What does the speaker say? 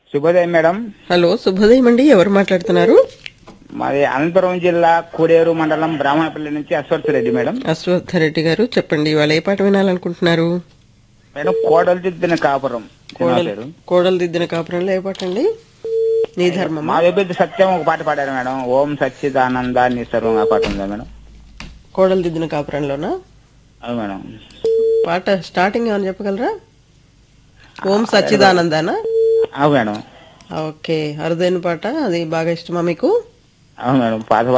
శుభోదయం madam hello శుభోదయం అండి ఎవరు మాట్లాడుతున్నారు మాది అనంతపురం జిల్లా కూడేరు మండలం బ్రాహ్మణపల్లి నుంచి అశ్వర్థ రెడ్డి మేడం అశ్వత్థరెడ్డి గారు చెప్పండి ఇవాళ ఏ పాట వినాలనుకుంటున్నారు మేడం కోడలు దిద్దిన కాపురం సినిమా కోడలు పేరు కోడలు దిద్దిన కాపురంలో ఏ పాట అండి నీ ధర్మమా మా వైపు సత్యం ఒక పాట పాడారు మేడం ఓం సచ్చిదానంద నీ సర్వం ఆ పాట ఉందా మేడం కోడలు దిద్దిన కాపురంలోనా అవును మేడం పాట స్టార్టింగ్ ఏమైనా చెప్పగలరా ఓం సచ్చిదానందానా అవును మేడం ఓకే అరుదైన పాట అది బాగా ఇష్టమా మీకు అవును మేడం పాత